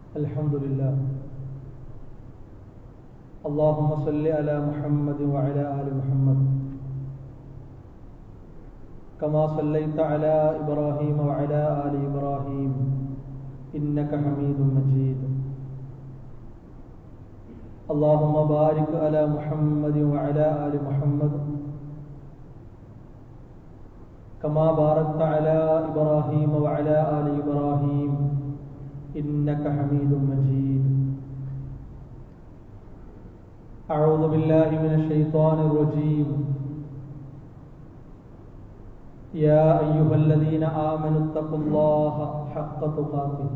الحمد لله اللهم صل على محمد وعلى آل محمد كما صليت على إبراهيم وعلى آل إبراهيم إنك حميد مجيد اللهم بارك على محمد وعلى آل محمد كما باركت على إبراهيم وعلى آل إبراهيم إنك حميد مجيد أعوذ بالله من الشيطان الرجيم يا أيها الذين آمنوا اتقوا الله حق تقاته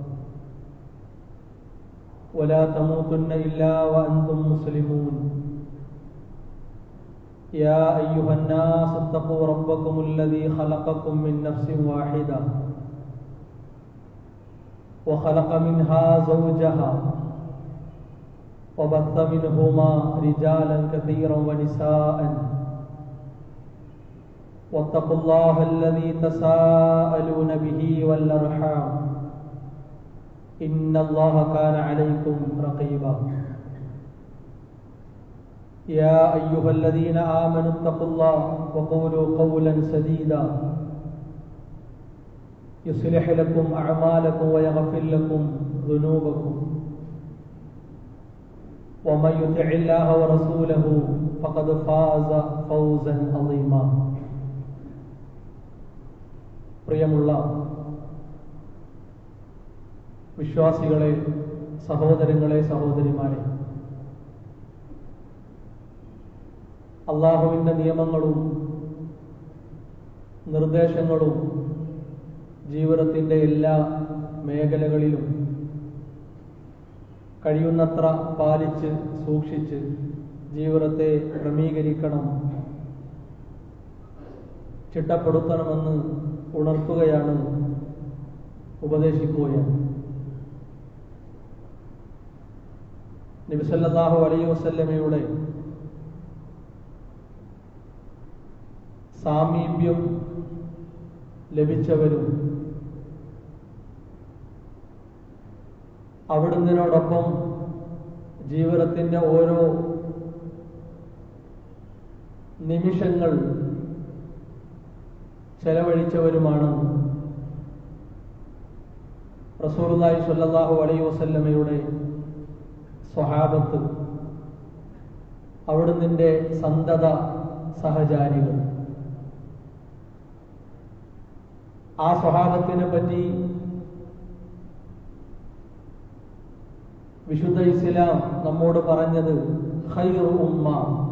ولا تموتن إلا وأنتم مسلمون يا أيها الناس اتقوا ربكم الذي خلقكم من نفس واحدة وخلق منها زوجها وبث منهما رجالا كثيرا ونساء واتقوا الله الذي تساءلون به والأرحام إن الله كان عليكم رقيبا يا أيها الذين آمنوا اتقوا الله وقولوا قولا سديدا يصلح لكم أعمالكم ويغفر لكم ذنوبكم ومن يطع الله ورسوله فقد فاز فوزا عظيما പ്രിയമുള്ള വിശ്വാസികളെ സഹോദരങ്ങളെ സഹോദരിമാരെ അള്ളാഹുവിൻ്റെ നിയമങ്ങളും നിർദ്ദേശങ്ങളും ജീവിതത്തിൻ്റെ എല്ലാ മേഖലകളിലും കഴിയുന്നത്ര പാലിച്ച് സൂക്ഷിച്ച് ജീവിതത്തെ ക്രമീകരിക്കണം ചിട്ടപ്പെടുത്തണമെന്ന് ഉണർത്തുകയാണ് ഉപദേശിക്കുകയാണ് നബിസല്ലാഹു അലൈ വസല്ലമയുടെ സാമീപ്യം ലഭിച്ചവരും അവിടുന്നതിനോടൊപ്പം ജീവിതത്തിൻ്റെ ഓരോ നിമിഷങ്ങൾ ചെലവഴിച്ചവരുമാണ് റസൂർലായി സല്ലാഹു അലൈ വസല്ലമയുടെ സ്വഹാബത്ത് അവിടുന്നിൻ്റെ സന്തത സഹചാരികൾ ആ സ്വഭാവത്തിനെ പറ്റി വിശുദ്ധ ഇസ്ലാം നമ്മോട് പറഞ്ഞത് ഖൈറു ഉമ്മ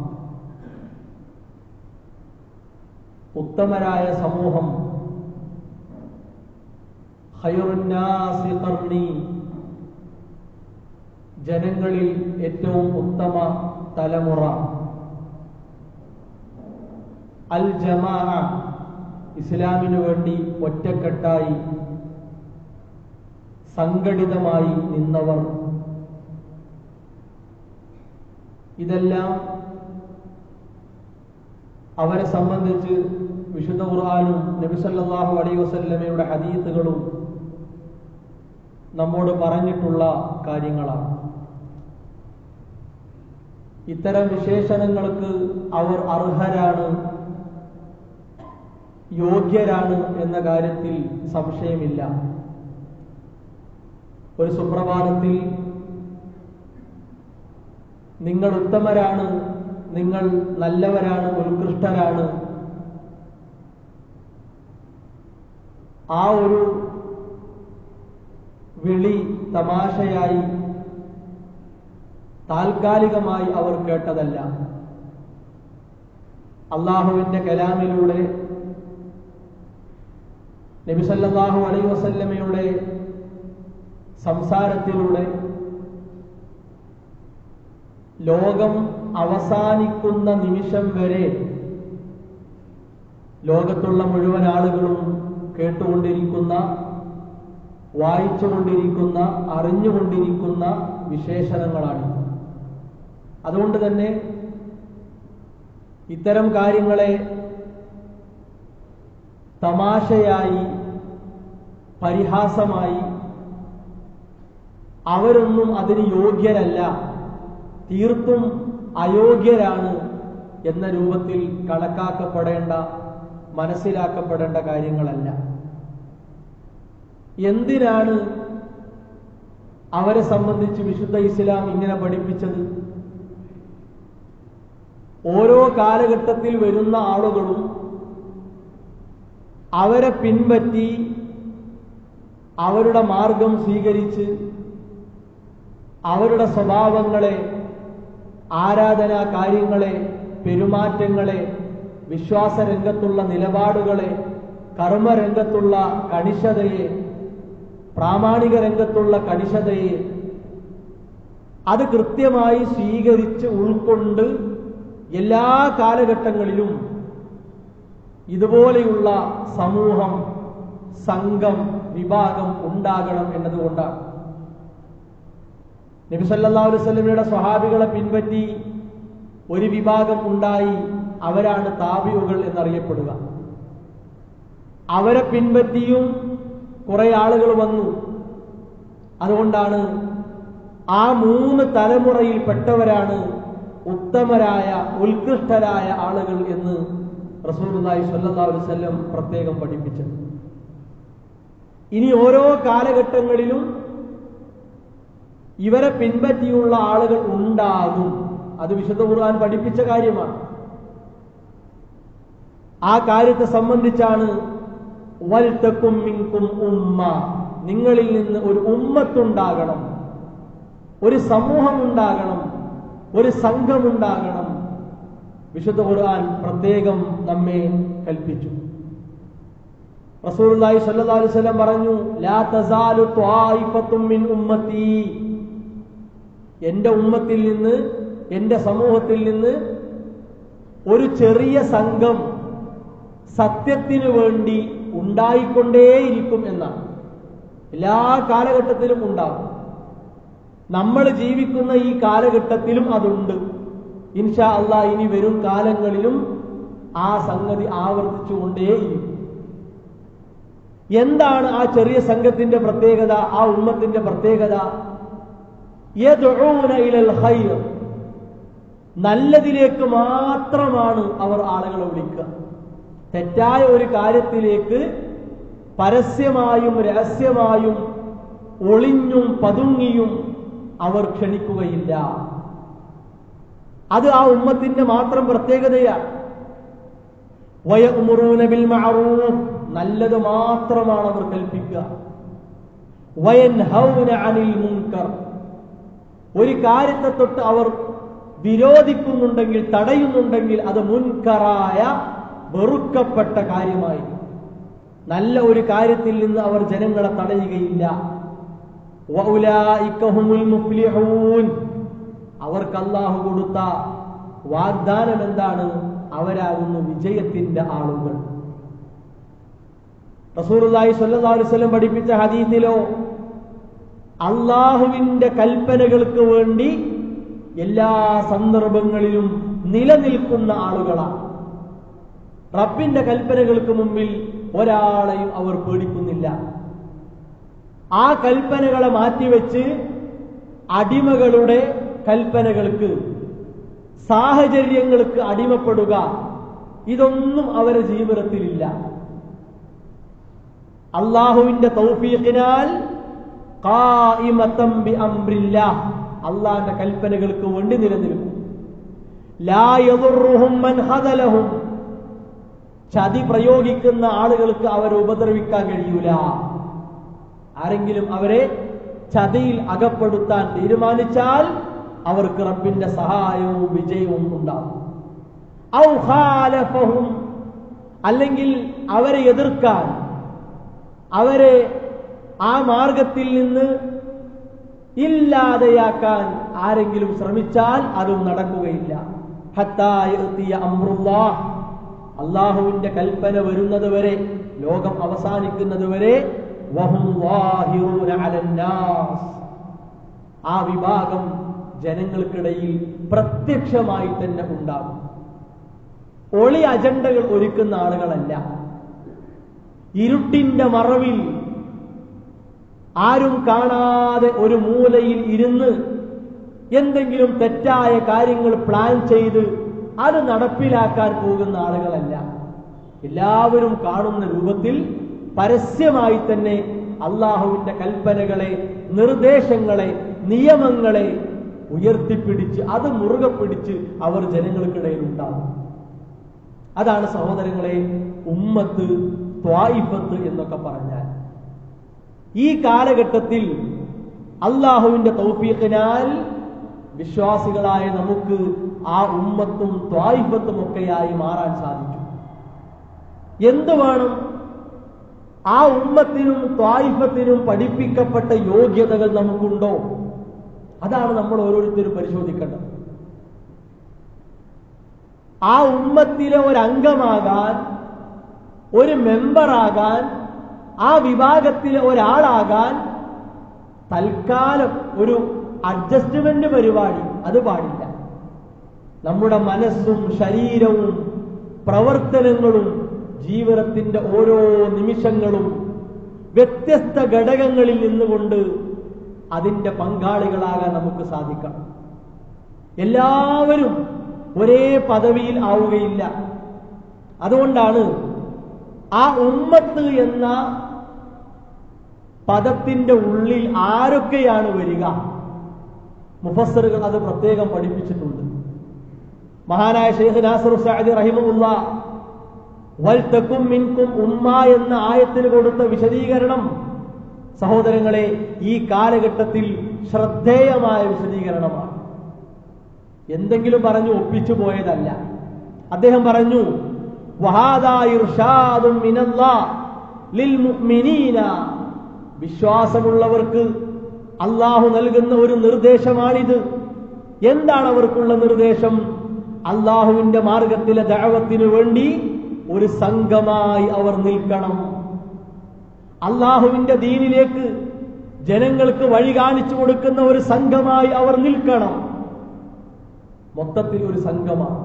ഉത്തമരായ സമൂഹം ഖൈറുന്നാസി ഖർണി ജനങ്ങളിൽ ഏറ്റവും ഉത്തമ തലമുറ അൽ ജമാ ഇസ്ലാമിനു വേണ്ടി ഒറ്റക്കെട്ടായി സംഘടിതമായി നിന്നവർ ഇതെല്ലാം അവരെ സംബന്ധിച്ച് വിശുദ്ധ ഖുർആാനും നബിസല്ലാഹു അലൈ വസല്ലമയുടെ ഹദീത്തുകളും നമ്മോട് പറഞ്ഞിട്ടുള്ള കാര്യങ്ങളാണ് ഇത്തരം വിശേഷണങ്ങൾക്ക് അവർ അർഹരാണ് യോഗ്യരാണ് എന്ന കാര്യത്തിൽ സംശയമില്ല ഒരു സുപ്രഭാതത്തിൽ നിങ്ങൾ ഉത്തമരാണ് നിങ്ങൾ നല്ലവരാണ് ഉത്കൃഷ്ടരാണ് ആ ഒരു വിളി തമാശയായി താൽക്കാലികമായി അവർ കേട്ടതല്ല അള്ളാഹുവിന്റെ കലാമിലൂടെ നബിസല്ലാഹു അലൈ വസല്ലമയുടെ സംസാരത്തിലൂടെ ലോകം അവസാനിക്കുന്ന നിമിഷം വരെ ലോകത്തുള്ള മുഴുവൻ ആളുകളും കേട്ടുകൊണ്ടിരിക്കുന്ന വായിച്ചുകൊണ്ടിരിക്കുന്ന അറിഞ്ഞുകൊണ്ടിരിക്കുന്ന വിശേഷണങ്ങളാണ് അതുകൊണ്ട് തന്നെ ഇത്തരം കാര്യങ്ങളെ തമാശയായി പരിഹാസമായി അവരൊന്നും അതിന് യോഗ്യരല്ല തീർത്തും അയോഗ്യരാണ് എന്ന രൂപത്തിൽ കണക്കാക്കപ്പെടേണ്ട മനസ്സിലാക്കപ്പെടേണ്ട കാര്യങ്ങളല്ല എന്തിനാണ് അവരെ സംബന്ധിച്ച് വിശുദ്ധ ഇസ്ലാം ഇങ്ങനെ പഠിപ്പിച്ചത് ഓരോ കാലഘട്ടത്തിൽ വരുന്ന ആളുകളും അവരെ പിൻപറ്റി അവരുടെ മാർഗം സ്വീകരിച്ച് അവരുടെ സ്വഭാവങ്ങളെ ആരാധനാ കാര്യങ്ങളെ പെരുമാറ്റങ്ങളെ വിശ്വാസരംഗത്തുള്ള നിലപാടുകളെ കർമ്മരംഗത്തുള്ള കണിശതയെ പ്രാമാണിക രംഗത്തുള്ള കണിശതയെ അത് കൃത്യമായി സ്വീകരിച്ച് ഉൾക്കൊണ്ട് എല്ലാ കാലഘട്ടങ്ങളിലും ഇതുപോലെയുള്ള സമൂഹം സംഘം വിഭാഗം ഉണ്ടാകണം എന്നതുകൊണ്ടാണ് നബി സല്ലല്ലാഹു അലൈഹി വസല്ലമയുടെ സ്വഹാബികളെ പിൻപറ്റി ഒരു വിഭാഗം ഉണ്ടായി അവരാണ് താബിയുകൾ എന്നറിയപ്പെടുക അവരെ പിൻപറ്റിയും കുറെ ആളുകൾ വന്നു അതുകൊണ്ടാണ് ആ മൂന്ന് തലമുറയിൽപ്പെട്ടവരാണ് ഉത്തമരായ ഉത്കൃഷ്ടരായ ആളുകൾ എന്ന് റസൂലുള്ളാഹി സ്വല്ലല്ലാഹു അലൈഹി വസല്ലം പ്രത്യേകം പഠിപ്പിച്ചത് ഇനി ഓരോ കാലഘട്ടങ്ങളിലും ഇവരെ പിൻപറ്റിയുള്ള ആളുകൾ ഉണ്ടാകും അത് വിശുദ്ധ ഖുർആൻ പഠിപ്പിച്ച കാര്യമാണ് ആ കാര്യത്തെ സംബന്ധിച്ചാണ് വൽത്തക്കും മിൻകും ഉമ്മ നിങ്ങളിൽ നിന്ന് ഒരു ഉമ്മത്തുണ്ടാകണം ഒരു സമൂഹം ഉണ്ടാകണം ഒരു സംഘമുണ്ടാകണം വിശുദ്ധ ഖുർആൻ പ്രത്യേകം നമ്മെ കൽപ്പിച്ചു റസൂലുള്ളാഹി സ്വല്ലല്ലാഹു അലൈഹി വസല്ലം പറഞ്ഞു ലാ തസാലു ത്വായിഫത്തും മിൻ ഉമ്മത്തി എന്റെ ഉമ്മത്തിൽ നിന്ന് എന്റെ സമൂഹത്തിൽ നിന്ന് ഒരു ചെറിയ സംഘം സത്യത്തിനു വേണ്ടി ഉണ്ടായിക്കൊണ്ടേയിരിക്കും എന്നാണ് എല്ലാ കാലഘട്ടത്തിലും ഉണ്ടാകും നമ്മൾ ജീവിക്കുന്ന ഈ കാലഘട്ടത്തിലും അതുണ്ട് ഇൻഷാ അള്ളാ ഇനി വരും കാലങ്ങളിലും ആ സംഗതി ആവർത്തിച്ചുകൊണ്ടേയിരിക്കും എന്താണ് ആ ചെറിയ സംഘത്തിന്റെ പ്രത്യേകത ആ ഉമ്മത്തിന്റെ പ്രത്യേകത യദ്ഊന ഇലൽ ഖൈർ നല്ലതിലേക്ക് മാത്രമാണ് അവർ ആളുകളെ വിളിക്കുക തെറ്റായ ഒരു കാര്യത്തിലേക്ക് പരസ്യമായും രഹസ്യമായും ഒളിഞ്ഞും പതുങ്ങിയും അവർ ക്ഷണിക്കുകയില്ല അത് ആ ഉമ്മത്തിന്റെ മാത്രം പ്രത്യേകതയാണ് വയഉമുറൂന ബിൽ മഅറൂഫ് നല്ലത് മാത്രമാണ് അവർ കൽപ്പിക്കുക വയൻഹൗന അനിൽ മുൻകർ ഒരു കാര്യത്തെ തൊട്ട് അവർ വിരോധിക്കുന്നുണ്ടെങ്കിൽ തടയുന്നുണ്ടെങ്കിൽ അത് മുൻകറായ വെറുക്കപ്പെട്ട കാര്യമായി നല്ല ഒരു കാര്യത്തിൽ നിന്ന് അവർ ജനങ്ങളെ തടയുകയില്ല വഉലായിക ഹുമുൽ മുഫ്ലിഹൂൻ അവർക്ക് അള്ളാഹു കൊടുത്ത വാഗ്ദാനം എന്താണ് അവരാകുന്നു വിജയത്തിന്റെ ആളുകൾ റസൂലുള്ളാഹി സ്വല്ലല്ലാഹു അലൈഹി വസല്ലം പഠിപ്പിച്ച ഹദീസിലോ അള്ളാഹുവിന്റെ കൽപ്പനകൾക്ക് വേണ്ടി എല്ലാ സന്ദർഭങ്ങളിലും നിലനിൽക്കുന്ന ആളുകളാണ് റബ്ബിന്റെ കൽപ്പനകൾക്ക് മുമ്പിൽ ഒരാളെയും അവർ പേടിക്കുന്നില്ല ആ കൽപ്പനകളെ മാറ്റിവെച്ച് അടിമകളുടെ കൽപ്പനകൾക്ക് സാഹചര്യങ്ങൾക്ക് അടിമപ്പെടുക ഇതൊന്നും അവരെ ജീവിതത്തിലില്ല അള്ളാഹുവിന്റെ തൗഫീഖിനാൽ ഖായിമത്തം ബി അംറില്ലാഹ് അള്ളാഹിന്റെ കൽപ്പനകൾക്ക് വേണ്ടി നിലനിൽക്കും ലാ യദുറുഹും മൻ ഹദലഹും ചതി പ്രയോഗിക്കുന്ന ആളുകൾക്ക് അവരെ ഉപദ്രവിക്കാൻ കഴിയൂല ആരെങ്കിലും അവരെ ചതിയിൽ അകപ്പെടുത്താൻ തീരുമാനിച്ചാൽ അവർക്ക് റബ്ബിന്റെ സഹായവും വിജയവും ഉണ്ടാകും ഔ ഖാലഫഹും അല്ലെങ്കിൽ അവരെ എതിർക്കാൻ അവരെ ആ മാർഗത്തിൽ നിന്ന് ഇല്ലാതെയാക്കാൻ ആരെങ്കിലും ശ്രമിച്ചാൽ അതും നടക്കുകയില്ല ഹത്താ യഅ്തിയ അംറുല്ലാഹ് അള്ളാഹുവിന്റെ കൽപ്പന വരുന്നത് വരെ ലോകം അവസാനിക്കുന്നത് വരെ വഹും ളാഹിറൂന അലന്നാസ്. ആ വിഭാഗം ജനങ്ങൾക്കിടയിൽ പ്രത്യക്ഷമായി തന്നെ ഉണ്ടാകും ഒളി അജണ്ടകൾ ഒരുക്കുന്ന ആളുകളല്ല ഇരുട്ടിന്റെ മറവിൽ ആരും കാണാതെ ഒരു മൂലയിൽ ഇരുന്ന് എന്തെങ്കിലും തെറ്റായ കാര്യങ്ങൾ പ്ലാൻ ചെയ്ത് അത് നടപ്പിലാക്കാൻ പോകുന്ന ആളുകളല്ല എല്ലാവരും കാണുന്ന രൂപത്തിൽ പരസ്യമായി തന്നെ അള്ളാഹുവിന്റെ കൽപ്പനകളെ നിർദ്ദേശങ്ങളെ നിയമങ്ങളെ ഉയർത്തിപ്പിടിച്ച് അത് മുറുകെ പിടിച്ച് അവർ ജനങ്ങൾക്കിടയിൽ ഉണ്ടാകും അതാണ് സഹോദരങ്ങളെ ഉമ്മത്ത് ത്വായിഫത്ത് എന്നൊക്കെ പറഞ്ഞാൽ ഈ കാലഘട്ടത്തിൽ അള്ളാഹുവിന്റെ തൗഫീഖിനാൽ വിശ്വാസികളായ നമുക്ക് ആ ഉമ്മത്തും ത്വായിഫത്തും ഒക്കെയായി മാറാൻ സാധിക്കും എന്ത് വേണം ആ ഉമ്മത്തിനും ത്വായിഫത്തിനും പഠിപ്പിക്കപ്പെട്ട യോഗ്യതകൾ നമുക്കുണ്ടോ അതാണ് നമ്മൾ ഓരോരുത്തരും പരിശോധിക്കേണ്ടത് ആ ഉമ്മത്തിലെ ഒരു അംഗമാകാൻ ഒരു മെമ്പറാകാൻ ആ വിഭാഗത്തിലെ ഒരാളാകാൻ തൽക്കാലം ഒരു അഡ്ജസ്റ്റ്മെന്റ് പരിപാടി അത് പാടില്ല നമ്മുടെ മനസ്സും ശരീരവും പ്രവർത്തനങ്ങളും ജീവിതത്തിന്റെ ഓരോ നിമിഷങ്ങളും വ്യത്യസ്ത ഘടകങ്ങളിൽ നിന്നുകൊണ്ട് അതിന്റെ പങ്കാളികളാകാൻ നമുക്ക് സാധിക്കണം എല്ലാവരും ഒരേ പദവിയിൽ ആവുകയില്ല അതുകൊണ്ടാണ് ആ ഉമ്മത്ത് എന്ന പദത്തിന്റെ ഉള്ളിൽ ആരൊക്കെയാണ് വരിക മുഫസ്സറുകൾ അത് പ്രത്യേകം പഠിപ്പിച്ചിട്ടുണ്ട് മഹാനായ ഷെയ്ഖ് നാസർ സഅദി റഹിമുല്ല വൽതക്കും മിൻകും ഉമ്മ എന്ന ആയത്തിന് കൊടുത്ത വിശദീകരണം സഹോദരങ്ങളെ ഈ കാലഘട്ടത്തിൽ ശ്രദ്ധേയമായ വിശദീകരണമാണ് എന്തെങ്കിലും പറഞ്ഞു ഒപ്പിച്ചു പോയതല്ല അദ്ദേഹം പറഞ്ഞു വഹാദാ ഇർഷാദും മിനല്ലാഹ് ലിൽ മുഅ്മിനീന വിശ്വാസമുള്ളവർക്ക് അള്ളാഹു നൽകുന്ന ഒരു നിർദ്ദേശമാണിത് എന്താണ് അവർക്കുള്ള നിർദ്ദേശം അള്ളാഹുവിന്റെ മാർഗത്തിലെ ദഴവത്തിനു വേണ്ടി ഒരു സംഘമായി അവർ നിൽക്കണം അള്ളാഹുവിന്റെ ദീനിലേക്ക് ജനങ്ങൾക്ക് വഴി കാണിച്ചു കൊടുക്കുന്ന ഒരു സംഘമായി അവർ നിൽക്കണം മൊത്തത്തിൽ ഒരു സംഘമാണ്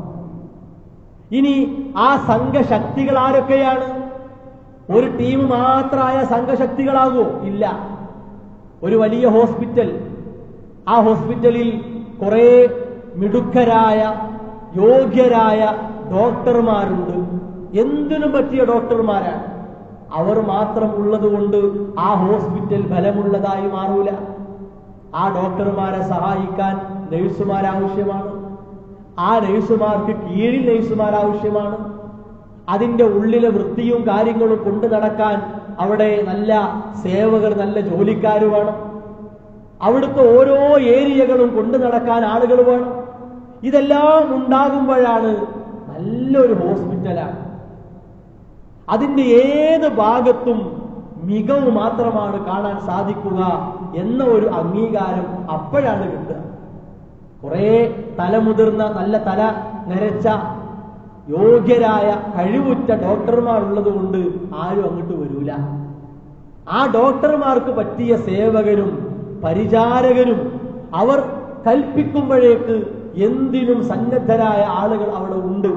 ഇനി ആ സംഘശക്തികൾ ആരൊക്കെയാണ് ഒരു ടീം മാത്രമായ സംഘശക്തികളാകോ ഇല്ല ഒരു വലിയ ഹോസ്പിറ്റൽ ആ ഹോസ്പിറ്റലിൽ കുറെ മിടുക്കരായ യോഗ്യരായ ഡോക്ടർമാരുണ്ട് എന്തിനും പറ്റിയ ഡോക്ടർമാരാണ് അവർ മാത്രം ഉള്ളതുകൊണ്ട് ആ ഹോസ്പിറ്റൽ ഫലമുള്ളതായി മാറൂല ആ ഡോക്ടർമാരെ സഹായിക്കാൻ നഴ്സുമാർ ആവശ്യമാണ് ആ നഴ്സുമാർക്ക് കീഴിൽ നഴ്സുമാർ ആവശ്യമാണ് അതിന്റെ ഉള്ളിലെ വൃത്തിയും കാര്യങ്ങളും കൊണ്ടു നടക്കാൻ അവിടെ നല്ല സേവകർ നല്ല ജോലിക്കാർ വേണം അവിടുത്തെ ഓരോ ഏരിയകളും കൊണ്ടു നടക്കാൻ ആളുകൾ വേണം ഇതെല്ലാം ഉണ്ടാകുമ്പോഴാണ് നല്ലൊരു ഹോസ്പിറ്റലാണ് അതിന്റെ ഏത് ഭാഗത്തും മികവ് മാത്രമാണ് കാണാൻ സാധിക്കുക എന്ന ഒരു അംഗീകാരം അപ്പോഴാണ് കിട്ടുക കുറെ തലമുതിർന്ന നല്ല തല നരച്ച യോഗ്യരായ കഴിവുറ്റ ഡോക്ടർമാർ ഉള്ളത് കൊണ്ട് ആരും അങ്ങോട്ട് വരൂല ആ ഡോക്ടർമാർക്ക് പറ്റിയ സേവകരും പരിചാരകരും അവർ കൽപ്പിക്കുമ്പോഴേക്ക് എന്തിനും സന്നദ്ധരായ ആളുകൾ അവിടെ ഉണ്ട്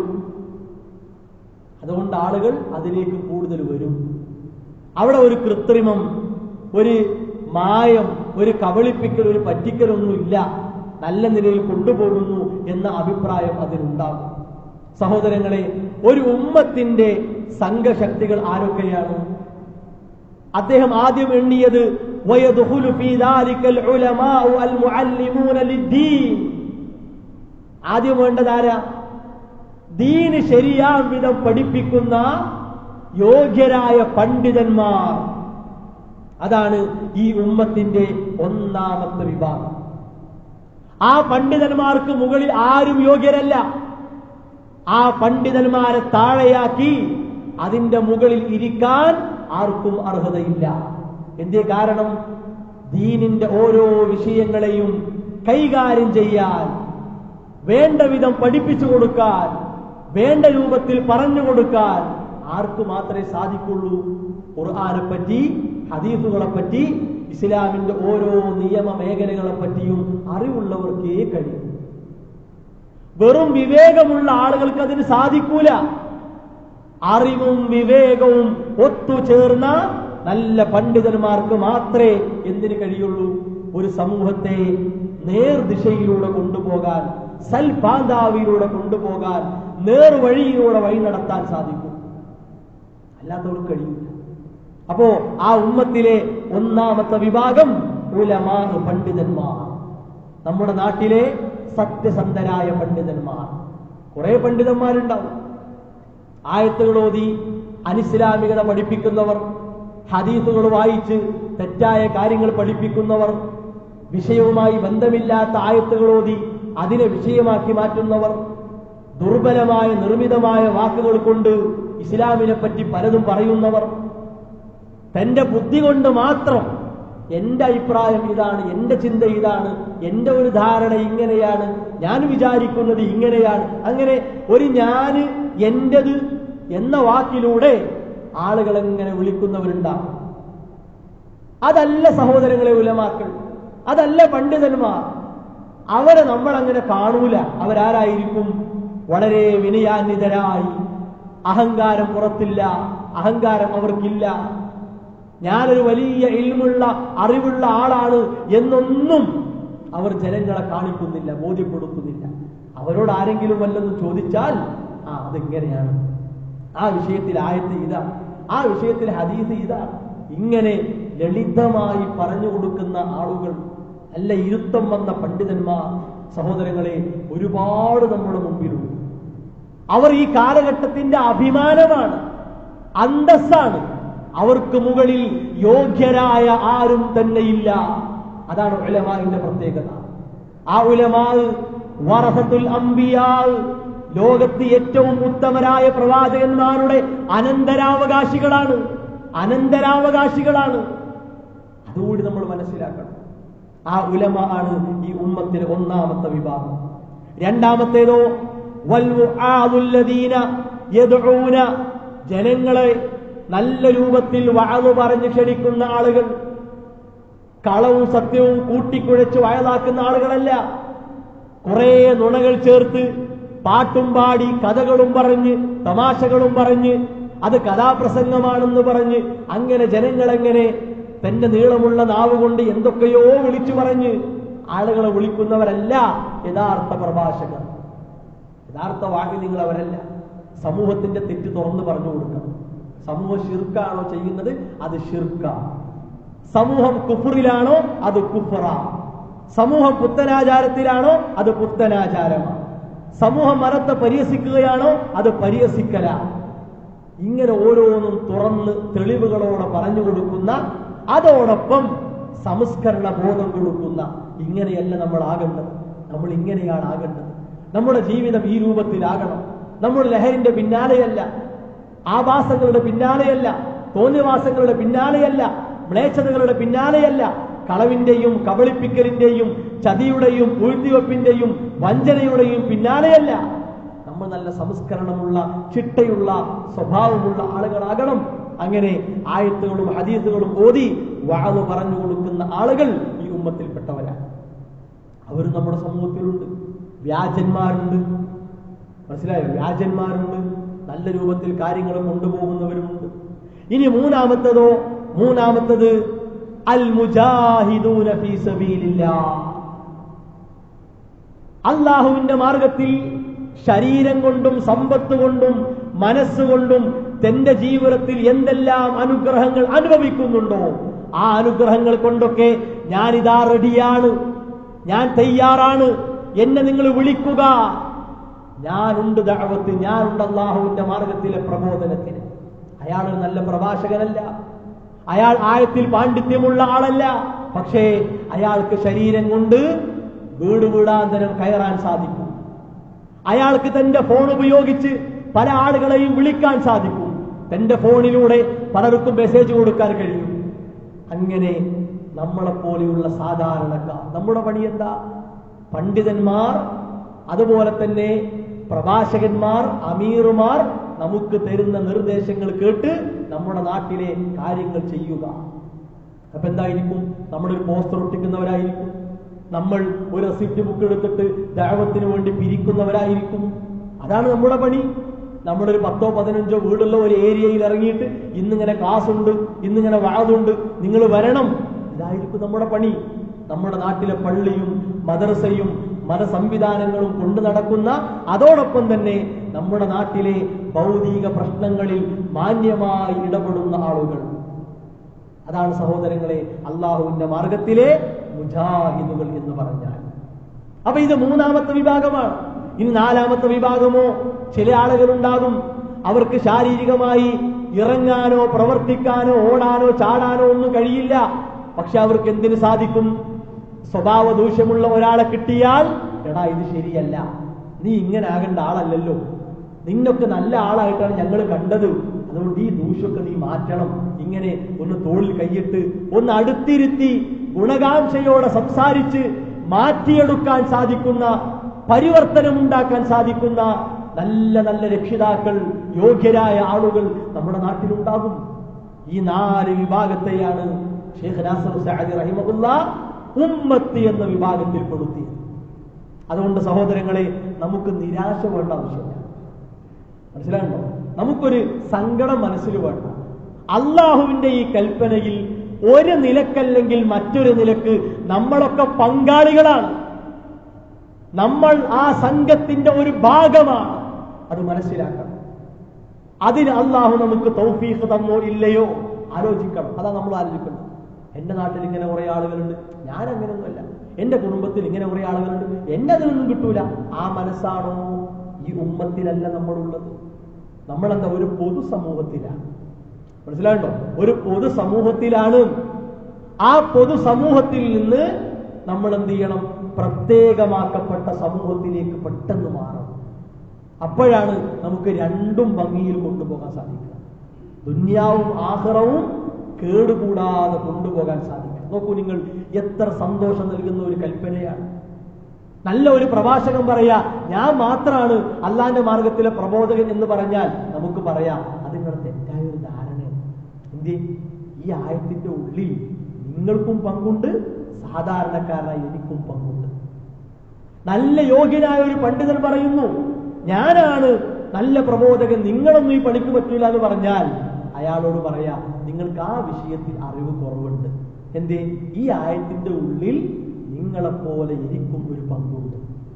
അതുകൊണ്ട് ആളുകൾ അതിലേക്ക് കൂടുതൽ വരും അവിടെ ഒരു കൃത്രിമം ഒരു മായം ഒരു കബളിപ്പിക്കൽ ഒരു പറ്റിക്കലൊന്നുമില്ല നല്ല നിലയിൽ കൊണ്ടുപോകുന്നു എന്ന അഭിപ്രായം അതിനുണ്ടാകും സഹോദരങ്ങളെ ഒരു ഉമ്മത്തിന്റെ സംഘശക്തികൾ ആരൊക്കെയാണ് അദ്ദേഹം ആദ്യം എണ്ണിയത് وَيَدْخُلُ فِي ذَلِكَ الْعُلَمَاءُ الْمُعَلِّمُونَ لِلدِّينِ ആദ്യം വേണ്ടതാരാ ദീന് ശരിയാം വിധം പഠിപ്പിക്കുന്ന യോഗ്യരായ പണ്ഡിതന്മാർ അതാണ് ഈ ഉമ്മത്തിന്റെ ഒന്നാമത്തെ വിഭാഗം ആ പണ്ഡിതന്മാർക്ക് മുകളിൽ ആരും യോഗ്യരല്ല ആ പണ്ഡിതന്മാരെ താഴെയാക്കി അതിന്റെ മുകളിൽ ഇരിക്കാൻ ആർക്കും അർഹതയില്ല എന്തേ കാരണം ദീനിന്റെ ഓരോ വിഷയങ്ങളെയും കൈകാര്യം ചെയ്യാൻ വേണ്ട വിധം പഠിപ്പിച്ചു കൊടുക്കാൻ വേണ്ട രൂപത്തിൽ പറഞ്ഞു കൊടുക്കാൻ ആർക്ക് മാത്രമേ സാധിക്കുള്ളൂ ഖുർആനെ പറ്റി ഹദീസുകളെ പറ്റി ഇസ്ലാമിന്റെ ഓരോ നിയമ മേഖലകളെ പറ്റിയും അറിവുള്ളവർക്കേ കഴിയും വെറും വിവേകമുള്ള ആളുകൾക്ക് അതിന് സാധിക്കൂല അറിവും വിവേകവും ഒത്തുചേർന്ന നല്ല പണ്ഡിതന്മാർക്ക് മാത്രമേ എന്തിനു കഴിയുള്ളൂ ഒരു സമൂഹത്തെ നേർദിശയിലൂടെ കൊണ്ടുപോകാൻ സൽപാന്താവിലൂടെ കൊണ്ടുപോകാൻ നേർവഴിയിലൂടെ വഴി നടത്താൻ സാധിക്കും അല്ലാത്തവർക്ക് കഴിയില്ല അപ്പോ ആ ഉമ്മത്തിലെ ഒന്നാമത്തെ വിഭാഗം ഉലമാ പണ്ഡിതന്മാർ നമ്മുടെ നാട്ടിലെ സത്യസന്ധരായ പണ്ഡിതന്മാർ കുറെ പണ്ഡിതന്മാരുണ്ടാവും ആയത്തുകൾ ഓതി അനിസ്ലാമികത പഠിപ്പിക്കുന്നവർ ഹദീസുകൾ വായിച്ച് തെറ്റായ കാര്യങ്ങൾ പഠിപ്പിക്കുന്നവർ വിഷയവുമായി ബന്ധമില്ലാത്ത ആയത്തുകൾ ഓതി അതിനെ വിഷയമാക്കി മാറ്റുന്നവർ ദുർബലമായ നിർമ്മിതമായ വാക്കുകൾ കൊണ്ട് ഇസ്ലാമിനെ പറ്റി പലതും പറയുന്നവർ തന്റെ ബുദ്ധി കൊണ്ട് മാത്രം എന്റെ അഭിപ്രായം ഇതാണ് എന്റെ ചിന്ത ഇതാണ് എന്റെ ഒരു ധാരണ ഇങ്ങനെയാണ് ഞാൻ വിചാരിക്കുന്നത് ഇങ്ങനെയാണ് അങ്ങനെ ഒരു ഞാന് എന്റത് എന്ന വാക്കിലൂടെ ആളുകൾ എങ്ങനെ വിളിക്കുന്നവരുണ്ടാവും അതല്ല സഹോദരങ്ങളെ ഉലമാക്കൾ അതല്ല പണ്ഡിതന്മാർ അവരെ നമ്മൾ അങ്ങനെ കാണൂല അവരാരായിരിക്കും വളരെ വിനയാന്വിതരായി അഹങ്കാരം പുറത്തില്ല അഹങ്കാരം അവർക്കില്ല ഞാനൊരു വലിയ ഇൽമുള്ള അറിവുള്ള ആളാണ് എന്നൊന്നും അവർ ജനങ്ങളെ കാണിക്കുന്നില്ല ബോധ്യപ്പെടുത്തുന്നില്ല അവരോട് ആരെങ്കിലും വല്ലതും ചോദിച്ചാൽ ആ അതെങ്ങനെയാണ് ആ വിഷയത്തിൽ ആയത്ത് ഇതാ ആ വിഷയത്തിൽ ഹദീസ് ഇതാ ഇങ്ങനെ ലളിതമായി പറഞ്ഞു കൊടുക്കുന്ന ആളുകൾ നല്ല ഇരുത്തം വന്ന പണ്ഡിതന്മാർ സഹോദരങ്ങളെ ഒരുപാട് നമ്മുടെ മുമ്പിലുണ്ട് അവർ ഈ കാലഘട്ടത്തിന്റെ അഭിമാനമാണ് അന്തസ്സാണ് അവർക്ക് മുകളിൽ യോഗ്യരായ ആരും തന്നെയില്ല അതാണ് ഉലമാവിന്റെ പ്രത്യേകത ആ ഉലമാ വറസത്തുൽ അംബിയാ ലോകത്ത് ഏറ്റവും ഉത്തമരായ പ്രവാചകന്മാരുടെ അനന്തരാവകാശികളാണ് അനന്തരാവകാശികളാണ് അതുകൂടി നമ്മൾ മനസ്സിലാക്കണം ആ ഉലമ ആണ് ഈ ഉമ്മത്തിലെ ഒന്നാമത്തെ വിഭാഗം രണ്ടാമത്തേതോ വൽവുആദുല്ലദീന യദ്ഊന ജനങ്ങളെ നല്ല രൂപത്തിൽ വാഴു പറഞ്ഞ് ക്ഷണിക്കുന്ന ആളുകൾ കളവും സത്യവും കൂട്ടിക്കുഴച്ച് വയലാക്കുന്ന ആളുകളല്ല കുറെ നുണകൾ ചേർത്ത് പാട്ടും പാടി കഥകളും പറഞ്ഞ് തമാശകളും പറഞ്ഞ് അത് കഥാപ്രസംഗമാണെന്ന് പറഞ്ഞ് അങ്ങനെ ജനങ്ങളെങ്ങനെ തന്റെ നീളമുള്ള നാവ് കൊണ്ട് എന്തൊക്കെയോ വിളിച്ചു പറഞ്ഞ് ആളുകളെ വിളിക്കുന്നവരല്ല യഥാർത്ഥ പ്രഭാഷകർ യഥാർത്ഥ വാഹിനികൾ അവരല്ല സമൂഹത്തിന്റെ തെറ്റ് തുറന്നു പറഞ്ഞു കൊടുക്കണം സമൂഹം ഷിർക്കാണോ ചെയ്യുന്നത് അത് ഷിർക്ക സമൂഹം കുഫറിലാണോ അത് കുഫറ സമൂഹം പുത്തനാചാരത്തിലാണോ അത് പുത്തനാചാരമാണ് സമൂഹം മരത്തെ പരിഹസിക്കുകയാണോ അത് പരിഹസിക്കല ഇങ്ങനെ ഓരോന്നും തുറന്ന് തെളിവുകളോടെ പറഞ്ഞു കൊടുക്കുന്ന അതോടൊപ്പം സംസ്കരണ ബോധം കൊടുക്കുന്ന ഇങ്ങനെയല്ല നമ്മൾ ആകേണ്ടത് നമ്മൾ ഇങ്ങനെയാണ് ആകേണ്ടത് നമ്മുടെ ജീവിതം ഈ രൂപത്തിലാകണം നമ്മൾ ലഹരിന്റെ പിന്നാലെയല്ല ആഭാസങ്ങളുടെ പിന്നാലെയല്ല തോന്നിവാസങ്ങളുടെ പിന്നാലെയല്ല മ്ലേച്ഛതകളുടെ പിന്നാലെയല്ല കളവിന്റെയും കബളിപ്പിക്കലിന്റെയും ചതിയുടെയും പൂഴ്ത്തിവെപ്പിന്റെയും വഞ്ചനയുടെയും പിന്നാലെയല്ല നമ്മൾ നല്ല സംസ്കരണമുള്ള ചിട്ടയുള്ള സ്വഭാവമുള്ള ആളുകളാകണം അങ്ങനെ ആയത്തുകളും ഹദീസുകളും ഓതി വാഴ് പറഞ്ഞു കൊടുക്കുന്ന ആളുകൾ ഈ ഉമ്മത്തിൽപ്പെട്ടവരാണ് അവർ നമ്മുടെ സമൂഹത്തിലുണ്ട് വ്യാജന്മാരുണ്ട് മനസ്സിലായോ വ്യാജന്മാരുണ്ട് നല്ല രൂപത്തിൽ കാര്യങ്ങൾ കൊണ്ടുപോകുന്നവരുമുണ്ട് ഇനി മൂന്നാമത്തതോ മൂന്നാമത്തത് അൽ മുജാഹിദൂന ഫീ സബീലില്ലാഹ് അള്ളാഹുവിന്റെ മാർഗത്തിൽ ശരീരം കൊണ്ടും സമ്പത്ത് കൊണ്ടും മനസ്സുകൊണ്ടും തന്റെ ജീവിതത്തിൽ എന്തെല്ലാം അനുഗ്രഹങ്ങൾ അനുഭവിക്കുന്നുണ്ടോ ആ അനുഗ്രഹങ്ങൾ കൊണ്ടൊക്കെ ഞാനിതാ റെഡിയാണ് ഞാൻ തയ്യാറാണ് എന്നെ നിങ്ങൾ വിളിക്കുക ഞാനുണ്ട് ദഅവത്ത് ഞാനുണ്ട് അള്ളാഹുവിന്റെ മാർഗത്തിലെ പ്രബോധനത്തിന് അയാൾ ഒരു നല്ല പ്രഭാഷകനല്ല അയാൾ ആയത്തിൽ പാണ്ഡിത്യമുള്ള ആളല്ല പക്ഷേ അയാൾക്ക് ശരീരം കൊണ്ട് വീട് വീടാന്തരം കയറാൻ സാധിക്കും അയാൾക്ക് തന്റെ ഫോൺ ഉപയോഗിച്ച് പല ആളുകളെയും വിളിക്കാൻ സാധിക്കും തന്റെ ഫോണിലൂടെ പലർക്കും മെസ്സേജ് കൊടുക്കാൻ കഴിയും അങ്ങനെ നമ്മളെപ്പോലെയുള്ള സാധാരണക്കാർ നമ്മുടെ പണി എന്താ പണ്ഡിതന്മാർ അതുപോലെ തന്നെ പ്രഭാഷകന്മാർ അമീറുമാർ നമുക്ക് തരുന്ന നിർദ്ദേശങ്ങൾ കേട്ട് നമ്മുടെ നാട്ടിലെ കാര്യങ്ങൾ ചെയ്യുക അപ്പൊ എന്തായിരിക്കും നമ്മളൊരു പോസ്റ്റർ ഒട്ടിക്കുന്നവരായിരിക്കും നമ്മൾ ഒരു റെസിപ്റ്റ് ബുക്ക് എടുത്തിട്ട് ദൈവത്തിന് വേണ്ടി പിരിക്കുന്നവരായിരിക്കും അതാണ് നമ്മുടെ പണി നമ്മളൊരു പത്തോ പതിനഞ്ചോ വീടുള്ള ഒരു ഏരിയയിൽ ഇറങ്ങിയിട്ട് ഇന്നിങ്ങനെ ക്ലാസ് ഉണ്ട് ഇന്നിങ്ങനെ വാതുണ്ട് നിങ്ങൾ വരണം ഇതായിരിക്കും നമ്മുടെ പണി നമ്മുടെ നാട്ടിലെ പള്ളിയും മദർസയും മതസംവിധാനങ്ങളും കൊണ്ടു നടക്കുന്ന അതോടൊപ്പം തന്നെ നമ്മുടെ നാട്ടിലെ ഭൗതിക പ്രശ്നങ്ങളിൽ മാന്യമായി ഇടപെടുന്ന ആളുകൾ അതാണ് സഹോദരങ്ങളെ അള്ളാഹുവിന്റെ മാർഗത്തിലെ മുജാഹിദുകൾ എന്ന് പറഞ്ഞാൽ അപ്പൊ ഇത് മൂന്നാമത്തെ വിഭാഗമാണ് ഇനി നാലാമത്തെ വിഭാഗമോ ചില ആളുകളുണ്ടാകും അവർക്ക് ശാരീരികമായി ഇറങ്ങാനോ പ്രവർത്തിക്കാനോ ഓടാനോ ചാടാനോ ഒന്നും കഴിയില്ല പക്ഷെ അവർക്ക് എന്തിനു സാധിക്കും സ്വഭാവ ദൂഷ്യമുള്ള ഒരാളെ കിട്ടിയാൽ എടാ ഇത് ശരിയല്ല നീ ഇങ്ങനെ ആകേണ്ട ആളല്ലല്ലോ നിന്നൊക്കെ നല്ല ആളായിട്ടാണ് ഞങ്ങൾ കണ്ടത് അതുകൊണ്ട് ഈ ദൂഷ്യമൊക്കെ നീ മാറ്റണം ഇങ്ങനെ ഒന്ന് തോളിൽ കൈയിട്ട് ഒന്ന് അടുത്തിരുത്തി ഗുണകാംക്ഷയോടെ സംസാരിച്ച് മാറ്റിയെടുക്കാൻ സാധിക്കുന്ന പരിവർത്തനം ഉണ്ടാക്കാൻ സാധിക്കുന്ന നല്ല നല്ല രക്ഷിതാക്കൾ യോഗ്യരായ ആളുകൾ നമ്മുടെ നാട്ടിലുണ്ടാകും ഈ നാല് വിഭാഗത്തെയാണ് ഷെയ്ഖ് നാസർ സഅദി റഹിമഹുല്ല ഉമ്മത്തി എന്ന വിഭാഗത്തിൽ പെടുത്തിയത് അതുകൊണ്ട് സഹോദരങ്ങളെ നമുക്ക് നിരാശ വേണ്ട ആവശ്യമില്ല മനസ്സിലാകണ്ടോ നമുക്കൊരു സങ്കടം മനസ്സിൽ വേണ്ട അള്ളാഹുവിന്റെ ഈ കൽപ്പനയിൽ ഒരു നിലക്കല്ലെങ്കിൽ മറ്റൊരു നിലക്ക് നമ്മളൊക്കെ പങ്കാളികളാണ് നമ്മൾ ആ സംഘത്തിന്റെ ഒരു ഭാഗമാണ് അത് മനസ്സിലാക്കണം അതിന് അള്ളാഹു നമുക്ക് തൗഫീഖ് തന്നോ ഇല്ലയോ ആലോചിക്കണം അതാ നമ്മൾ ആലോചിക്കുന്നത് എന്റെ നാട്ടിൽ ഇങ്ങനെ കുറെ ആളുകളുണ്ട് ഞാൻ അങ്ങനെയൊന്നുമല്ല എന്റെ കുടുംബത്തിൽ ഇങ്ങനെ കുറെ ആളുകളുണ്ട് എന്നെ അതിനൊന്നും കിട്ടൂല ആ മനസ്സാണോ ഈ ഉമ്മത്തിലല്ല നമ്മളുള്ളത് നമ്മളെന്താ ഒരു പൊതുസമൂഹത്തിലാണ് മനസ്സിലാണ്ടോ ഒരു പൊതുസമൂഹത്തിലാണ് ആ പൊതുസമൂഹത്തിൽ നിന്ന് നമ്മൾ എന്ത് ചെയ്യണം പ്രത്യേകമാക്കപ്പെട്ട സമൂഹത്തിലേക്ക് പെട്ടെന്ന് മാറണം അപ്പോഴാണ് നമുക്ക് രണ്ടും ഭംഗിയിൽ കൊണ്ടുപോകാൻ സാധിക്കുക ദുന്യാവും ആഹ്റവും കേടുകൂടാതെ കൊണ്ടുപോകാൻ സാധിക്കും നോക്കൂ നിങ്ങൾ എത്ര സന്തോഷം നൽകുന്ന ഒരു കൽപ്പനയാണ് നല്ല ഒരു പ്രഭാഷകൻ പറയാ ഞാൻ മാത്രമാണ് അള്ളാന്റെ മാർഗത്തിലെ പ്രബോധകൻ എന്ന് പറഞ്ഞാൽ നമുക്ക് പറയാം അത് നിങ്ങളുടെ തെറ്റായ ഒരു ധാരണയാണ് എന്ത് ഈ ആയത്തിന്റെ ഉള്ളിൽ നിങ്ങൾക്കും പങ്കുണ്ട് സാധാരണക്കാരനായി എനിക്കും പങ്കുണ്ട് നല്ല യോഗ്യനായ ഒരു പണ്ഡിതൻ പറയുന്നു ഞാനാണ് നല്ല പ്രബോധകൻ നിങ്ങളൊന്നും ഈ പണിക്ക് പറ്റൂല എന്ന് പറഞ്ഞാൽ അയാളോട് പറയാ നിങ്ങൾക്ക് ആ വിഷയത്തിൽ അറിവ് കുറവുണ്ട് എന്തേ ഈ ആയത്തിന്റെ ഉള്ളിൽ നിങ്ങളെപ്പോലെ എനിക്കും ഒരു പങ്കുണ്ട്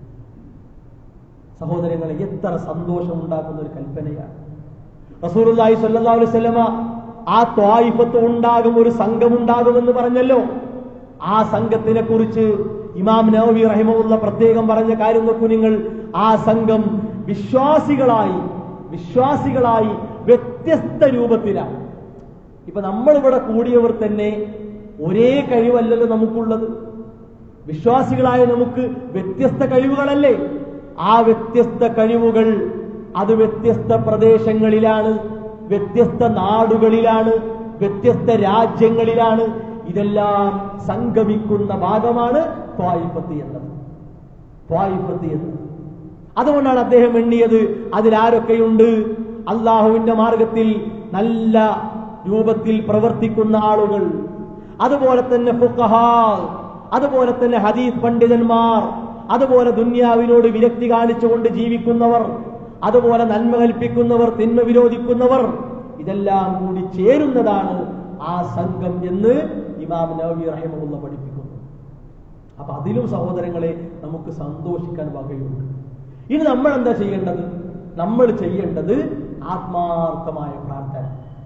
സഹോദരങ്ങളെ എത്ര സന്തോഷം ഉണ്ടാക്കുന്ന ഒരു കൽപ്പനയാണ് റസൂലുള്ളാഹി സ്വല്ലല്ലാഹു അലൈഹി വസല്ലമ ആ ത്വായിഫത്ത് ഉണ്ടാകും ഒരു സംഘം ഉണ്ടാകുമെന്ന് പറഞ്ഞല്ലോ ആ സംഘത്തിനെ കുറിച്ച് ഇമാം നവവി റഹിമുള്ള പ്രത്യേകം പറഞ്ഞ കാര്യം നോക്കൂ നിങ്ങൾ ആ സംഘം വിശ്വാസികളായി വിശ്വാസികളായി വ്യത്യസ്ത രൂപത്തിലാണ് ഇപ്പൊ നമ്മളിവിടെ കൂടിയവർ തന്നെ ഒരേ കഴിവല്ലല്ലോ നമുക്കുള്ളത് വിശ്വാസികളായ നമുക്ക് വ്യത്യസ്ത കഴിവുകളല്ലേ ആ വ്യത്യസ്ത കഴിവുകൾ അത് വ്യത്യസ്ത പ്രദേശങ്ങളിലാണ് വ്യത്യസ്ത നാടുകളിലാണ് വ്യത്യസ്ത രാജ്യങ്ങളിലാണ് ഇതെല്ലാം സംഗമിക്കുന്ന ഭാഗമാണ് ത്വായിഫത്ത് എന്നത് ത്വായിഫത്ത് എന്നത് അതുകൊണ്ടാണ് അദ്ദേഹം എണ്ണിയത് അതിലാരൊക്കെയുണ്ട് അള്ളാഹുവിന്റെ മാർഗത്തിൽ നല്ല രൂപത്തിൽ പ്രവർത്തിക്കുന്ന ആളുകൾ അതുപോലെ തന്നെ ഫുഖഹാ അതുപോലെ തന്നെ ഹദീസ് പണ്ഡിതന്മാർ അതുപോലെ ദുന്യാവിനോട് വിരക്തി കാണിച്ചുകൊണ്ട് ജീവിക്കുന്നവർ അതുപോലെ നന്മ കൽപ്പിക്കുന്നവർ തിന്മ വിരോധിക്കുന്നവർ ഇതെല്ലാം കൂടി ചേരുന്നതാണ് ആ സംഘം എന്ന് ഇമാം നവവി റഹിമുള്ള പഠിപ്പിക്കുന്നു അപ്പൊ അതിലും സഹോദരങ്ങളെ നമുക്ക് സന്തോഷിക്കാൻ വകയുണ്ട് ഇനി നമ്മൾ എന്താ ചെയ്യേണ്ടത് നമ്മൾ ചെയ്യേണ്ടത് ആത്മാർത്ഥമായ പ്രാർത്ഥന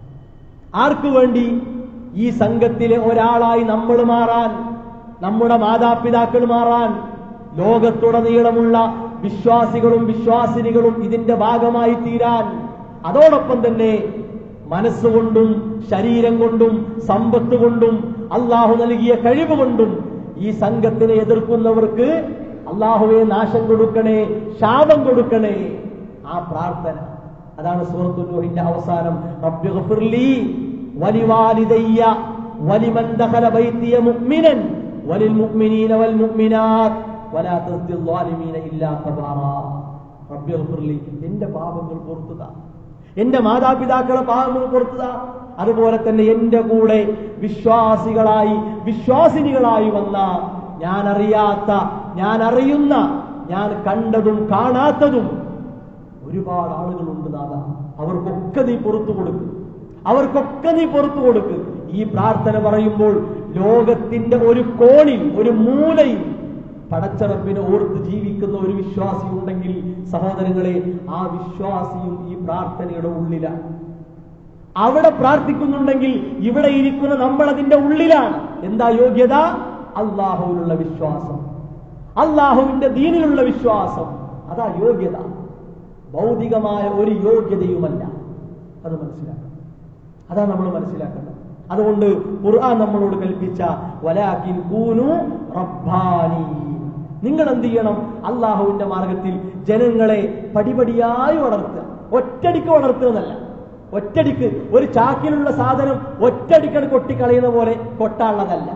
ആർക്കു വേണ്ടി ഈ സംഘത്തിലെ ഒരാളായി നമ്മൾ മാറാൻ നമ്മുടെ മാതാപിതാക്കൾ മാറാൻ ലോകത്തുടനീളമുള്ള വിശ്വാസികളും വിശ്വാസിനികളും ഇതിന്റെ ഭാഗമായി തീരാൻ അതോടൊപ്പം തന്നെ മനസ്സുകൊണ്ടും ശരീരം കൊണ്ടും സമ്പത്ത് കൊണ്ടും അള്ളാഹു നൽകിയ കഴിവ് കൊണ്ടും ഈ സംഘത്തിനെ എതിർക്കുന്നവർക്ക് അള്ളാഹുവെ നാശം കൊടുക്കണേ ശാപം കൊടുക്കണേ ആ പ്രാർത്ഥന അതാണ് സൂറത്തുന്നൂഹിന്റെ അവസാനം റബ്ബിഗ്ഫിർലി വലിവാലിദയ്യ വലിമൻ ദഖല ബൈത്തിയ മുഅ്മിനൻ വലിൽമുഅ്മിനീന വൽമുഅ്മിനാത്ത് വലാ തസ്ദി ളാലിമീന ഇല്ലാ തബാറാ റബ്ബിഗ്ഫിർലി എന്റെ പാപങ്ങൾ പൊറുത്തുക എന്റെ മാതാപിതാക്കളെ പാപങ്ങൾ പൊറുത്തുക അതുപോലെ തന്നെ എന്റെ കൂടെ വിശ്വാസികളായി വിശ്വാസിനികളായി വന്ന ഞാൻ അറിയാത്ത ഞാൻ അറിയുന്ന ഞാൻ കണ്ടതും കാണാത്തതും ഒരുപാട് ആളുകളുണ്ട് നാഥ അവർക്കൊക്കെ നീ പുറത്തു കൊടുക്കും അവർക്കൊക്കെ നീ പുറത്തു കൊടുക്ക് ഈ പ്രാർത്ഥന പറയുമ്പോൾ ലോകത്തിന്റെ ഒരു കോണിൽ ഒരു മൂലയിൽ പടച്ചറപ്പിനെ ഓർത്ത് ജീവിക്കുന്ന ഒരു വിശ്വാസി ഉണ്ടെങ്കിൽ സഹോദരങ്ങളെ ആ വിശ്വാസിയും ഈ പ്രാർത്ഥനയുടെ ഉള്ളിലാണ് അവിടെ പ്രാർത്ഥിക്കുന്നുണ്ടെങ്കിൽ ഇവിടെ ഇരിക്കുന്ന നമ്മൾ അതിന്റെ ഉള്ളിലാണ് എന്താ യോഗ്യത അള്ളാഹുവിനുള്ള വിശ്വാസം അള്ളാഹുവിന്റെ ദീനിലുള്ള വിശ്വാസം അതാ യോഗ്യത ഭൗതികമായ ഒരു യോഗ്യതയുമല്ല അത് മനസ്സിലാക്കണം അതാ നമ്മൾ മനസ്സിലാക്കേണ്ടത് അതുകൊണ്ട് ഖുർആൻ നമ്മളോട് കൽപ്പിച്ച വലാകിൻ കൂനു റബ്ബാനി നിങ്ങൾ എന്ത് ചെയ്യണം അള്ളാഹുവിന്റെ മാർഗത്തിൽ ജനങ്ങളെ പടിപടിയായി വളർത്തുക ഒറ്റടിക്ക് വളർത്തുക എന്നല്ല ഒറ്റടിക്ക് ഒരു ചാക്കിലുള്ള സാധനം ഒറ്റടിക്കട് കൊട്ടിക്കളയുന്ന പോലെ കൊട്ടാനുള്ളതല്ല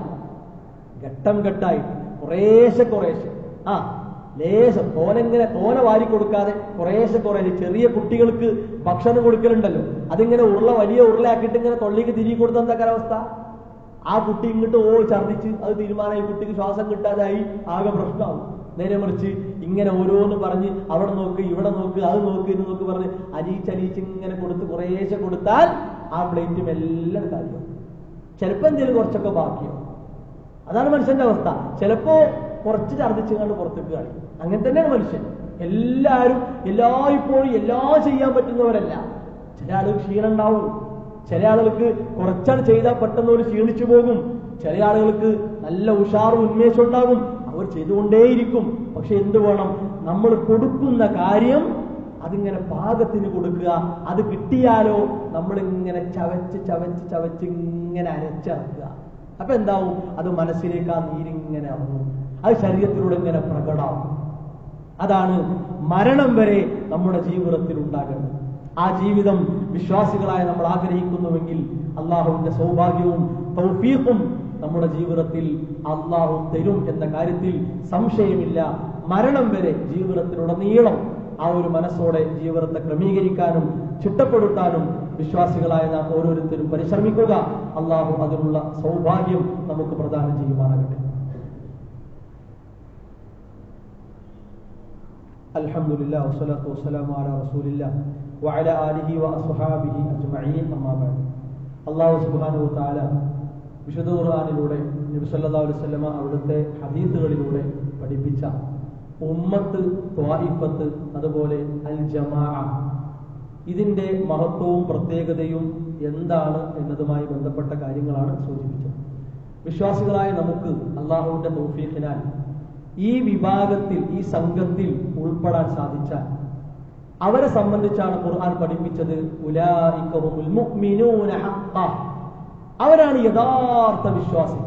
ഘട്ടം ഘട്ടായിട്ട് കുറേശ്ശെ കുറേശ്ശെ ആ ലേശം തോനെങ്ങനെ തോന വാരി കൊടുക്കാതെ കുറേശ്ശെ കുറേശ്ശെ ചെറിയ കുട്ടികൾക്ക് ഭക്ഷണം കൊടുക്കലുണ്ടല്ലോ അതിങ്ങനെ ഉരുള വലിയ ഉരുളയാക്കിയിട്ട് ഇങ്ങനെ തൊള്ളിക്ക് തിരികെ കൊടുത്ത എന്താ അവസ്ഥ ആ കുട്ടി ഇങ്ങോട്ട് ഓ ഛർദിച്ച് അത് തീരുമാനമായി കുട്ടിക്ക് ശ്വാസം കിട്ടാതായി ആകെ പ്രശ്നമാവും നേരെ മറിച്ച് ഇങ്ങനെ ഓരോന്ന് പറഞ്ഞ് അവിടെ നോക്ക് ഇവിടെ നോക്ക് അത് നോക്ക് ഇത് നോക്ക് പറഞ്ഞ് അലീച്ചലീച്ച് ഇങ്ങനെ കൊടുത്ത് കുറേശ്ശെ കൊടുത്താൽ ആ പ്ലേറ്റും എല്ലാം കാര്യമാവും ചിലപ്പോൾ എന്തെങ്കിലും കുറച്ചൊക്കെ ബാക്കിയാവും അതാണ് മനുഷ്യന്റെ അവസ്ഥ ചിലപ്പോ കുറച്ച് ഛർദ്ദിച്ച് കണ്ട് പുറത്തേക്ക് കളയും അങ്ങനെ തന്നെയാണ് മനുഷ്യൻ എല്ലാവരും എല്ലായ്പ്പോഴും എല്ലാം ചെയ്യാൻ പറ്റുന്നവരല്ല ചില ആളുകൾ ക്ഷീണം ഉണ്ടാവും ചില ആളുകൾക്ക് കുറച്ചാണ് ചെയ്താൽ പെട്ടെന്ന് ഒരു ക്ഷീണിച്ചു പോകും ചില ആളുകൾക്ക് നല്ല ഉഷാറും ഉന്മേഷം ഉണ്ടാകും അവർ ചെയ്തുകൊണ്ടേയിരിക്കും പക്ഷെ എന്ത് വേണം നമ്മൾ കൊടുക്കുന്ന കാര്യം അതിങ്ങനെ പാകത്തിന് കൊടുക്കുക അത് കിട്ടിയാലോ നമ്മളിങ്ങനെ ചവച്ച് ചവച്ച് ചവച്ച് ഇങ്ങനെ അരച്ചിറക്കുക അപ്പൊ എന്താവും അത് മനസ്സിലേക്ക് ആ നീരിങ്ങനെ ഇറങ്ങും അത് ശരീരത്തിലൂടെ ഇങ്ങനെ പ്രകടമാവും അതാണ് മരണം വരെ നമ്മുടെ ജീവിതത്തിൽ ഉണ്ടാകേണ്ടത് ആ ജീവിതം വിശ്വാസികളായ നമ്മൾ ആഗ്രഹിക്കുന്നുവെങ്കിൽ അള്ളാഹുവിന്റെ സൗഭാഗ്യവും തൗഫീഖും നമ്മുടെ ജീവിതത്തിൽ അള്ളാഹു തരും എന്ന കാര്യത്തിൽ സംശയമില്ല മരണം വരെ ജീവിതത്തിലുടനീളം ആ ഒരു മനസ്സോടെ ജീവിതത്തെ ക്രമീകരിക്കാനും ചിട്ടപ്പെടുത്താനും വിശ്വാസികളായ നാം ഓരോരുത്തരും പരിശ്രമിക്കുക അള്ളാഹു അതിനുള്ള സൗഭാഗ്യം നമുക്ക് പ്രദാനം ചെയ്യുമാറാകട്ടെ الحمد لله والصلاة والسلام على رسول الله وعلى آله وأصحابه أجمعين أما بعد അള്ളാഹു സുബാനു താല വിശുദ്ധ ഖുർആാനിലൂടെ നബി സല്ലല്ലാഹു അലൈഹി വസല്ലമ അവിടുത്തെ ഹദീസുകളിലൂടെ പഠിപ്പിച്ച ഉമ്മത്ത് ത്വായിഫത്ത് അതുപോലെ അൽ ജമാ ഇതിന്റെ മഹത്വവും പ്രത്യേകതയും എന്താണ് എന്നതുമായി ബന്ധപ്പെട്ട കാര്യങ്ങളാണ് സൂചിപ്പിച്ചത് വിശ്വാസികളായ നമുക്ക് അള്ളാഹുവിന്റെ തൗഫീഖിനാൽ ഈ വിഭാഗത്തിൽ ഈ സംഘത്തിൽ ഉൾപ്പെടാൻ സാധിച്ചാൽ അവരെ സംബന്ധിച്ചാണ് ഖുർആൻ പഠിപ്പിച്ചത് ഉലായിക്കഹുമുൽ മുഅ്മിനൂന ഹഖ്ഖ. അവരാണ് യഥാർത്ഥ വിശ്വാസികൾ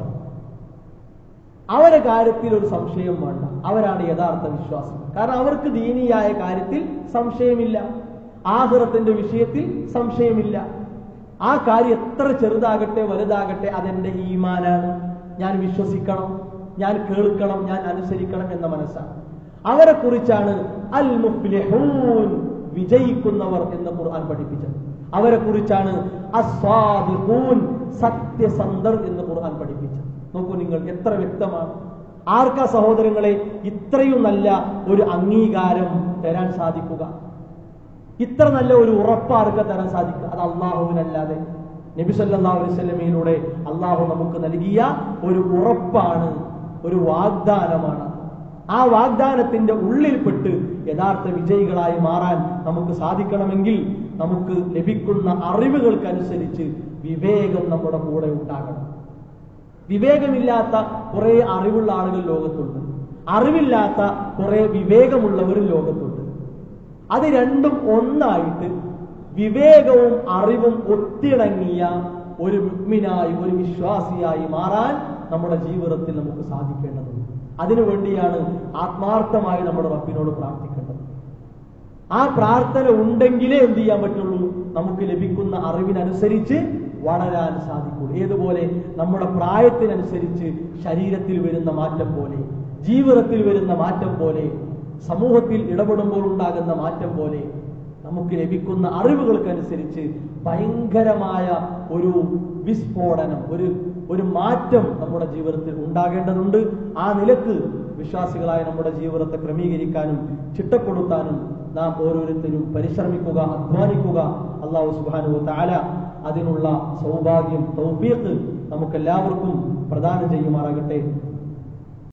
അവരെ കാര്യത്തിൽ ഒരു സംശയം വേണ്ട അവരാണ് യഥാർത്ഥ വിശ്വാസികൾ കാരണം അവർക്ക് ദീനിയായ കാര്യത്തിൽ സംശയമില്ല ആഹ്റത്തിന്റെ വിഷയത്തിൽ സംശയമില്ല ആ കാര്യം എത്ര ചെറുതാകട്ടെ വലുതാകട്ടെ അതെന്റെ ഈമാനാണ് ഞാൻ വിശ്വസിക്കണം ഞാൻ കേൾക്കണം ഞാൻ അനുസരിക്കണം എന്ന മനസ്സാണ് അവരെ കുറിച്ചാണ് അൽ മുഫ്ലിഹൂൻ വിജയിക്കുന്നവർ എന്ന് ഖുർആൻ പഠിപ്പിച്ചത് അവരെ കുറിച്ചാണ് അസ്വാദിഖൂൻ സത്യസന്ധർ എന്ന് ഖുർആൻ പഠിപ്പിച്ചത് നോക്കൂ നിങ്ങൾ എത്ര വ്യക്തമാണ് ആർക്കാ സഹോദരങ്ങളെ ഇത്രയും നല്ല ഒരു അംഗീകാരം തരാൻ സാധിക്കുക ഇത്ര നല്ല ഒരു ഉറപ്പ് ആർക്ക് തരാൻ സാധിക്കുക അത് അള്ളാഹുവിനല്ലാതെ നബി സല്ലല്ലാഹു അലൈഹി വസല്ലമയിലൂടെ അള്ളാഹു നമുക്ക് നൽകിയ ഒരു ഉറപ്പാണ് ഒരു വാഗ്ദാനമാണ് ആ വാഗ്ദാനത്തിന്റെ ഉള്ളിൽപ്പെട്ട് യഥാർത്ഥ വിജയികളായി മാറാൻ നമുക്ക് സാധിക്കണമെങ്കിൽ നമുക്ക് ലഭിക്കുന്ന അറിവുകൾക്കനുസരിച്ച് വിവേകം നമ്മുടെ കൂടെ ഉണ്ടാകണം വിവേകമില്ലാത്ത കുറെ അറിവുള്ള ആളുകൾ ലോകത്തുണ്ട് അറിവില്ലാത്ത കുറെ വിവേകമുള്ളവരും ലോകത്തുണ്ട് അത് രണ്ടും ഒന്നായിട്ട് വിവേകവും അറിവും ഒത്തിണങ്ങിയ ഒരു മുഗ്മിനായി ഒരു വിശ്വാസിയായി മാറാൻ നമ്മുടെ ജീവിതത്തിൽ നമുക്ക് സാധിക്കേണ്ടതുണ്ട് അതിനു വേണ്ടിയാണ് ആത്മാർത്ഥമായി നമ്മുടെ റബ്ബിനോട് പ്രാർത്ഥിക്കേണ്ടത് ആ പ്രാർത്ഥന ഉണ്ടെങ്കിലേ എന്ത് ചെയ്യാൻ പറ്റുള്ളൂ നമുക്ക് ലഭിക്കുന്ന അറിവിനനുസരിച്ച് വളരാൻ സാധിക്കുള്ളൂ ഏതുപോലെ നമ്മുടെ പ്രായത്തിനനുസരിച്ച് ശരീരത്തിൽ വരുന്ന മാറ്റം പോലെ ജീവിതത്തിൽ വരുന്ന മാറ്റം പോലെ സമൂഹത്തിൽ ഇടപെടുമ്പോൾ ഉണ്ടാകുന്ന മാറ്റം പോലെ നമുക്ക് ലഭിക്കുന്ന അറിവുകൾക്കനുസരിച്ച് ഭയങ്കരമായ ഒരു വിസ്ഫോടനം ഒരു ഒരു മാറ്റം നമ്മുടെ ജീവിതത്തിൽ ഉണ്ടാകേണ്ടതുണ്ട് ആ നിലക്ക് വിശ്വാസികളായ നമ്മുടെ ജീവിതത്തെ ക്രമീകരിക്കാനും ചിട്ടപ്പെടുത്താനും നാം ഓരോരുത്തരും പരിശ്രമിക്കുക അധ്വാനിക്കുക അള്ളാഹു സുബാനു താല അതിനുള്ള സൗഭാഗ്യം തൗഫീഖ് നമുക്കെല്ലാവർക്കും പ്രദാനം ചെയ്യുമാറാകട്ടെ